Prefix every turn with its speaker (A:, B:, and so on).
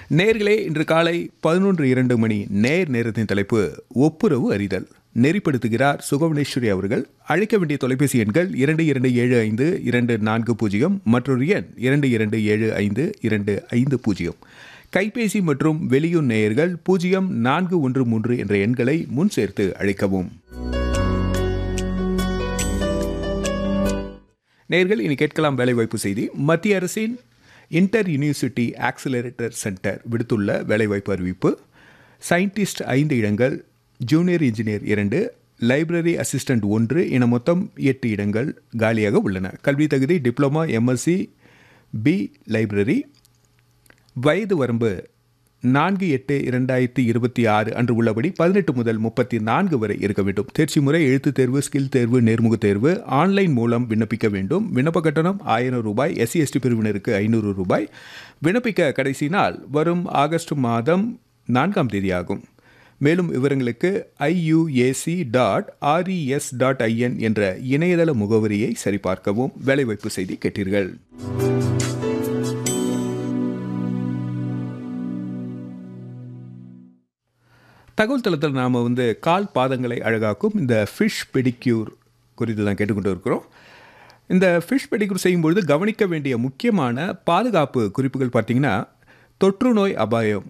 A: நேர்களே இன்று காலை பதினொன்று இரண்டு மணி நேர் நேரத்தின் தலைப்பு ஒப்புரவு அறிதல் நெறிப்படுத்துகிறார் சுகவனேஸ்வரி அவர்கள் அழைக்க வேண்டிய தொலைபேசி எண்கள் இரண்டு இரண்டு ஏழு ஐந்து இரண்டு நான்கு பூஜ்ஜியம் மற்றொரு எண் இரண்டு இரண்டு ஏழு ஐந்து இரண்டு ஐந்து பூஜ்ஜியம் கைபேசி மற்றும் வெளியூர் நேயர்கள் பூஜ்ஜியம் நான்கு ஒன்று மூன்று என்ற எண்களை முன் சேர்த்து அழைக்கவும் நேர்கள் இனி கேட்கலாம் வேலைவாய்ப்பு செய்தி மத்திய அரசின் இன்டர் யூனிவர்சிட்டி ஆக்சிலரேட்டர் சென்டர் விடுத்துள்ள வேலைவாய்ப்பு அறிவிப்பு சயின்டிஸ்ட் ஐந்து இடங்கள் ஜூனியர் இன்ஜினியர் இரண்டு லைப்ரரி அசிஸ்டன்ட் ஒன்று என மொத்தம் எட்டு இடங்கள் காலியாக உள்ளன கல்வி தகுதி டிப்ளமா எம்எஸ்சி பி லைப்ரரி வயது வரம்பு நான்கு எட்டு இரண்டாயிரத்தி இருபத்தி ஆறு அன்று உள்ளபடி பதினெட்டு முதல் முப்பத்தி நான்கு வரை இருக்க வேண்டும் தேர்ச்சி முறை எழுத்துத் தேர்வு ஸ்கில் தேர்வு நேர்முக தேர்வு ஆன்லைன் மூலம் விண்ணப்பிக்க வேண்டும் விண்ணப்ப கட்டணம் ஆயிரம் ரூபாய் எஸ்சி எஸ்டி பிரிவினருக்கு ஐநூறு ரூபாய் விண்ணப்பிக்க கடைசி நாள் வரும் ஆகஸ்ட் மாதம் நான்காம் தேதி ஆகும் மேலும் விவரங்களுக்கு IUAC dot RES dot IN என்ற இணையதள முகவரியை சரிபார்க்கவும் வேலைவாய்ப்பு செய்தி கேட்டீர்கள் தகவல் தளத்தில் நாம் வந்து கால் பாதங்களை அழகாக்கும் இந்த ஃபிஷ் பெடிக்யூர் குறித்து தான் கேட்டுக்கொண்டு இருக்கிறோம் இந்த ஃபிஷ் பெடிக்யூர் செய்யும்பொழுது கவனிக்க வேண்டிய முக்கியமான பாதுகாப்பு குறிப்புகள் பார்த்தீங்கன்னா தொற்று நோய் அபாயம்